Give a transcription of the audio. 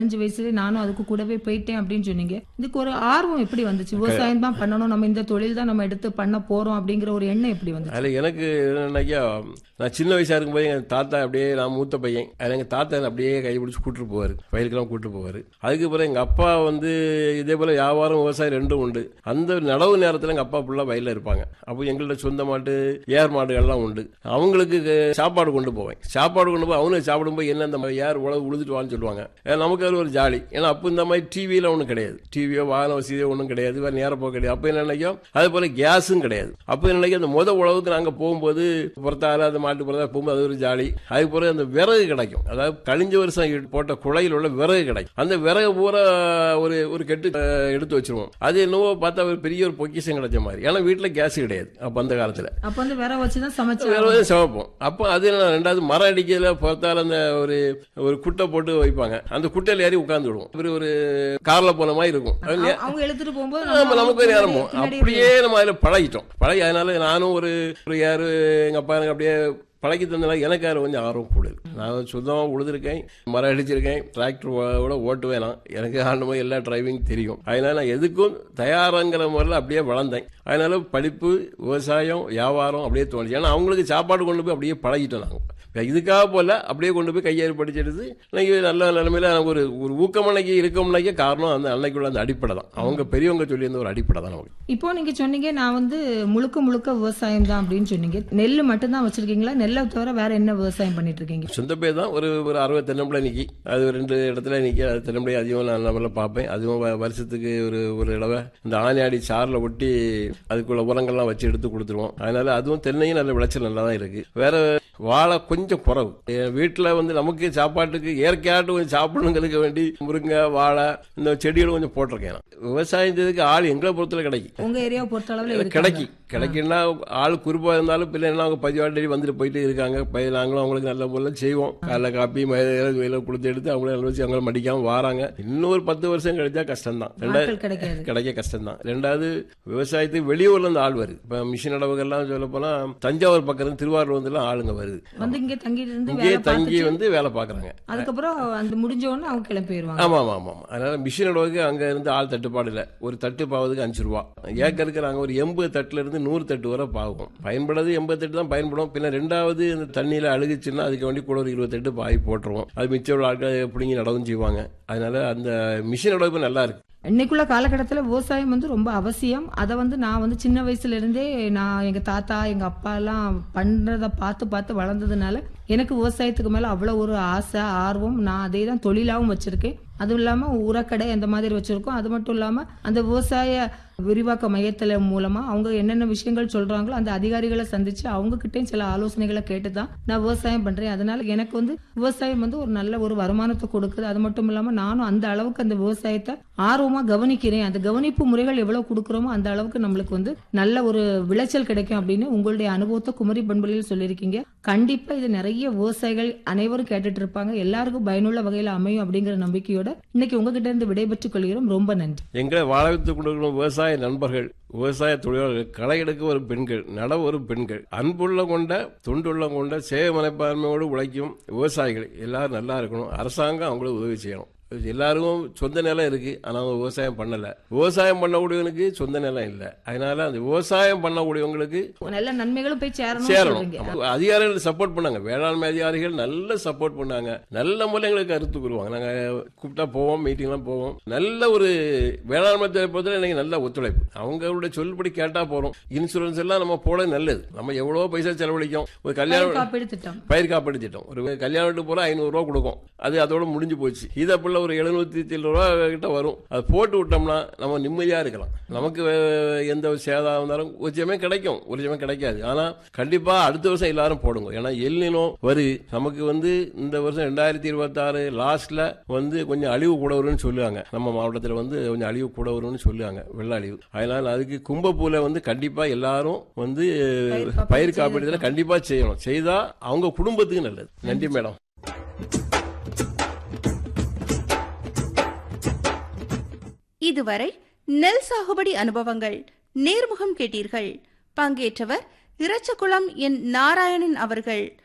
அஞ்சு வயசுல நானும் அதுக்கு கூடவே போயிட்டேன் அப்படின்னு சொன்னீங்க இதுக்கு ஒரு ஆர்வம் எப்படி வந்துச்சு விவசாயம் தான் பண்ணணும் நம்ம இந்த தொழில் தான் நம்ம எடுத்து பண்ண போறோம் அப்படிங்கிற ஒரு எண்ணம் எப்படி வந்துச்சு அதில் எனக்கு என்னன்னாக்கா நான் சின்ன வயசா இருக்கும்போது எங்கள் தாத்தா அப்படியே நான் மூத்த பையன் அதில் எங்கள் தாத்தா என்னை அப்படியே கை பிடிச்சி கூட்டிட்டு போவார் வயலுக்கெல்லாம் கூட்டிட்டு போவார் அதுக்கு பிறகு எங்கள் அப்பா வந்து இதே போல் வியாபாரம் விவசாயம் ரெண்டும் உண்டு அந்த நடவு நேரத்தில் எங்கள் அப்பா ஃபுல்லாக வயலில் இருப்பாங்க அப்போ எங்கள்ட்ட சொந்த மாட்டு ஏர் மாடுகள்லாம் உண்டு அவங்களுக்கு க- சாப்பாடு கொண்டு போவேன் சாப்பாடு கொண்டு போய் அவனுக்கு சாப்பிடும்போது என்ன இந்த மாதிரி ஏர் உழவு உழுதுட்டு வான்னு சொல்லுவாங்க ஏன்னா நமக்கு அது ஒரு ஜாலி ஏன்னா அப்போ இந்த மாதிரி டிவியில் ஒன்றும் கிடையாது டிவியோ வாகன வசதியோ ஒன்றும் கிடையாது வேறு நேரம் போக கிடையாது அப்போ என்ன நினைக்கும் அதே போல் கேஸும் கிடையாது அப்போ என்ன நினைக்கும் அந்த முத உழவுக்கு நாங்கள் போகும்போது புறத்தால அந்த மாட்டு புறத்தா போகும்போது அது ஒரு ஜாலி அதுக்கு பிறகு அந்த விறகு கிடைக்கும் அதாவது கழிஞ்ச வருஷம் இ- போட்ட குழையில் உள்ள விறகு கிடைக்கும் அந்த விறகு பூரா ஒரு ஒரு கெட்டு அஹ், எடுத்து வச்சிருவோம் அது என்னவோ பார்த்தா ஒரு பெரிய ஒரு பொக்கிஷம் கிடைச்ச மாதிரி ஏன்னா வீட்டில் கேஸ் கிடையாது அப்போ அந்த காலத்தில் அப்ப வந்து வேற வச்சுதான் சமைச்சு வேற எதுவும் சமைப்போம் அப்போ அது என்ன ரெண்டாவது மரம் அடிக்கிறதுல பார்த்தால அந்த ஒரு ஒரு குட்டை போட்டு வைப்பாங்க அந்த குட்டையில ஏறி உட்கார்ந்து விடுவோம் ஒரு ஒரு கார்ல போன மாதிரி இருக்கும் அது நே- அவங்க எடுத்துட்டு போகும்போது ஆமா, நம்ம நமக்கு ஒரு நேரம் பின்னாடி- பின்னாடி அப்படியே நம்ம அதில் பழகிட்டோம் பழகி அதனால நானும் ஒரு ஒரு யாரு எங்க அப்பா எனக்கு அப்படியே பழகி தந்தனால எனக்கு அதில் கொஞ்சம் ஆர்வம் கூடுது நான் சுத்தமாக உழுதுருக்கேன் மரம் அடிச்சிருக்கேன் டிராக்டர் கூட ஓட்டுவேன் நான் எனக்கு ஆண்டு போய் எல்லா டிரைவிங் தெரியும் அதனால நான் எதுக்கும் தயாராங்கிற முறையில் அப்படியே வளர்ந்தேன் அதனால படிப்பு விவசாயம் வியாபாரம் அப்படியே தோணுச்சு ஏன்னா அவங்களுக்கு சாப்பாடு கொண்டு போய் அப்படியே பழகிட்டோம் நாங்கள் இதுக்காக போல அப்படியே கொண்டு போய் கையேறி படிச்செடுத்து இன்னைக்கு நல்ல நிலைமையில எனக்கு ஒரு ஒரு ஊக்கமனைக்கு இருக்கோம்னாக்கே காரணம் அந்த அன்னைக்குள்ள அந்த அடிப்படை தான் அவங்க பெரியவங்க சொல்லி இருந்த ஒரு அடிப்படை தான் நமக்கு இப்போ நீங்க சொன்னீங்க நான் வந்து முழுக்க முழுக்க விவசாயம் தான் அப்படின்னு சொன்னீங்க நெல் மட்டும் தான் வச்சிருக்கீங்களா நெல்லை தவிர வேற என்ன விவசாயம் பண்ணிட்டு இருக்கீங்க சொந்த பேர் தான் ஒரு ஒரு அறுபது தென்னம்பிள்ளை நிக்கி அது ஒரு ரெண்டு இடத்துல நிக்கி அது தென்னம்பிள்ளை அதிகம் நான் நல்லா பார்ப்பேன் அதுவும் வ- வருஷத்துக்கு ஒரு ஒரு தடவை இந்த ஆனையாடி சாரில் ஒட்டி அதுக்குள்ள உரங்கள்லாம் வச்சு எடுத்து கொடுத்துருவோம் அதனால அதுவும் தென்னையும் நல்ல விளைச்சல் நல்லா தான் இருக்கு வேற வாழை கொஞ்சம் குறவு என் வீட்டில் வந்து நமக்கு சாப்பாட்டுக்கு இயற்கையாட்டு கொஞ்சம் சாப்பிடணுங்கிறதுக்கு வேண்டி முருங்கை வாழை இந்த செடிகளும் கொஞ்சம் போட்டிருக்கேன் நான். விவசாயம் செய்யறதுக்கு ஆள் எங்களை பொறுத்தல கிடைக்கும் உங்க ஏரியாவை பொறுத்த அளவுல இருக்கு கிடைக்கி கிடைக்குன்னா ஆள் குறிப்பா இருந்தாலும் பிள்ளைங்க அவங்க பதிவாட்டி வந்துட்டு போயிட்டு இருக்காங்க பை நாங்களும் அவங்களுக்கு நல்ல முறையில் செய்வோம் காலைல காப்பி மயில கொடுத்து எடுத்து அவங்கள நல்ல வச்சு அவங்கள மடிக்காம வராங்க இன்னொரு பத்து வருஷம் கிடைச்சா கஷ்டம்தான் ரெண்டாவது ஆட்கள் கிடைக்காது கிடைக்க கஷ்டம்தான் ரெண்டாவது விவசாயத்துக்கு வெளியூர்ல இருந்து ஆள் வருது இப்ப மிஷின் அளவுகள்லாம் சொல்ல போனா தஞ்சாவூர் பக்கம் இருந்து திருவாரூர் வந்து ஆளுங்க வருது வந்து இங்க தங்கிட்டு இருந்து இங்கேயே வேலை தங்கி பார்த்துட்டு வந்து வேலை பாக்குறாங்க அதுக்கப்புறம் அந்த முடிஞ்ச உடனே அவங்க கிளம்பி போயிருவாங்க ஆமா ஆமா ஆமா ஆமா. அதனால மிஷின் அளவுக்கு அங்க இருந்து ஆள் தட்டுப்பாடு இல்ல ஒரு தட்டு பாவதுக்கு அஞ்சு ரூபா ஏக்கருக்கு நாங்க ஒரு எண்பது தட்டுல இருந்து நூறு தட்டு வரை பாவோம் பயன்படுறது எண்பது தட்டு தான் பயன்படும் பின்ன ரெண்டாவது இந்த தண்ணியில அழுகுச்சுன்னா அதுக்கு வேண்டி கூட ஒரு இருபது தட்டு பாய் போட்டுருவோம் அது மிச்சம் உள்ள ஆட்கள் பிடிங்கி நடவும் செய்வாங்க அதனால அந்த மிஷின் அளவுக்கு நல்லா இருக்கு இன்னைக்குள்ள காலகட்டத்தில் விவசாயம் வந்து ரொம்ப அவசியம் அதை வந்து நான் வந்து சின்ன வயசுல இருந்தே நான் எங்க தாத்தா எங்க அப்பா எல்லாம் பண்றத பார்த்து பார்த்து வளர்ந்ததுனால எனக்கு விவசாயத்துக்கு மேல அவ்வளவு ஒரு ஆசை ஆர்வம் நான் அதே தான் தொழிலாவும் வச்சிருக்கேன் அதுவும் இல்லாம உரக்கடை அந்த மாதிரி வச்சிருக்கோம் அது மட்டும் இல்லாம அந்த விவசாய விரிவாக்க மையத்துல மூலமா அவங்க என்னென்ன விஷயங்கள் சொல்றாங்களோ அந்த அதிகாரிகளை சந்திச்சு அவங்க கிட்டயும் சில ஆலோசனைகளை கேட்டு தான் நான் விவசாயம் பண்றேன் அதனால எனக்கு வந்து விவசாயம் வந்து ஒரு நல்ல ஒரு வருமானத்தை கொடுக்குது அது மட்டும் இல்லாம நானும் அந்த அளவுக்கு அந்த விவசாயத்தை ஆர்வமா கவனிக்கிறேன் அந்த கவனிப்பு முறைகள் எவ்வளவு கொடுக்குறோமோ அந்த அளவுக்கு நம்மளுக்கு வந்து நல்ல ஒரு விளைச்சல் கிடைக்கும் அப்படின்னு உங்களுடைய அனுபவத்தை குமரி பண்புகளில் சொல்லியிருக்கீங்க கண்டிப்பா இது நிறைய விவசாயிகள் அனைவரும் கேட்டுட்டு இருப்பாங்க எல்லாருக்கும் பயனுள்ள வகையில அமையும் அப்படிங்கிற நம்பிக்கையோட இன்னைக்கு உங்ககிட்ட இருந்து விடைபெற்றுக் கொள்கிறோம் ரொம்ப நன்றி எங்களை வாழ வைத்துக் கொண்டிருக்கும் விவசாய நண்பர்கள் விவசாய தொழிலாளர்கள் களை எடுக்க வரும் பெண்கள் நட வரும் பெண்கள் அன்புள்ள கொண்ட தொண்டுள்ள கொண்ட சேவை மனப்பான்மையோடு உழைக்கும் விவசாயிகள் எல்லாரும் நல்லா இருக்கணும் அரசாங்கம் அவங்களுக்கு உதவி செய்யணும் எல்லாருக்கும் சொந்த நிலம் இருக்கு ஆனா அவங்க விவசாயம் பண்ணல விவசாயம் பண்ணக்கூடியவனுக்கு சொந்த நிலம் இல்ல அதனால அந்த விவசாயம் பண்ணக்கூடியவங்களுக்கு நல்ல நன்மைகளும் போய் சேரணும் சேரணும் சொல்றீங்க ஆமா. அதிகாரிகள் சப்போர்ட் பண்ணாங்க வேளாண்மை அதிகாரிகள் நல்ல சப்போர்ட் பண்ணாங்க நல்ல முறையில் எங்களுக்கு கருத்து கூறுவாங்க நாங்க கூப்பிட்டா போவோம் மீட்டிங்லாம் போவோம் நல்ல ஒரு வேளாண்மை துறை பொறுத்தவரை எனக்கு நல்ல ஒத்துழைப்பு அவங்களுடைய சொல்படி கேட்டா போறோம் இன்சூரன்ஸ் எல்லாம் நம்ம போட நல்லது நம்ம எவ்வளவோ பைசா செலவழிக்கும் ஒரு பயிர் கல்யாணம் காப்பீடு திட்டம் பயிர் காப்பீடு திட்டம் ஒரு கல்யாணத்துக்கு போற ஐநூறு ரூபா கொடுக்கும் அது அதோட முடிஞ்சு போச்சு இது அப்படில ஒரு எழுநூத்தி சில்லு ரூபா கிட்ட வரும் அது போட்டு விட்டோம்னா நம்ம நிம்மதியா இருக்கலாம் நமக்கு வே- எந்த ஒரு சேதம் இருந்தாலும் ஒரு சமயம் கிடைக்கும் ஒரு சமயம் கிடைக்காது ஆனா கண்டிப்பா அடுத்த வருஷம் எல்லாரும் போடுங்க ஏன்னா எல்லினம் வரு நமக்கு வந்து இந்த வருஷம் ரெண்டாயிரத்தி இருபத்தி ஆறு லாஸ்ட்ல வந்து கொஞ்சம் அழிவு கூட வரும்னு சொல்லுவாங்க நம்ம மாவட்டத்தில் வந்து கொஞ்சம் அழிவு கூட வரும்னு சொல்லுவாங்க வெள்ள அழிவு அதனால அதுக்கு கும்பப்பூல வந்து கண்டிப்பா எல்லாரும் வந்து பயிர் காப்பீடு பயிர் காப்பீடுல கண்டிப்பா செய்யணும் செய்தா அவங்க குடும்பத்துக்கு நல்லது நன்றி மேடம் இதுவரை நெல் சாகுபடி அனுபவங்கள் நேர்முகம் கேட்டீர்கள் பங்கேற்றவர் இரச்சகுளம் என் நாராயணன் அவர்கள்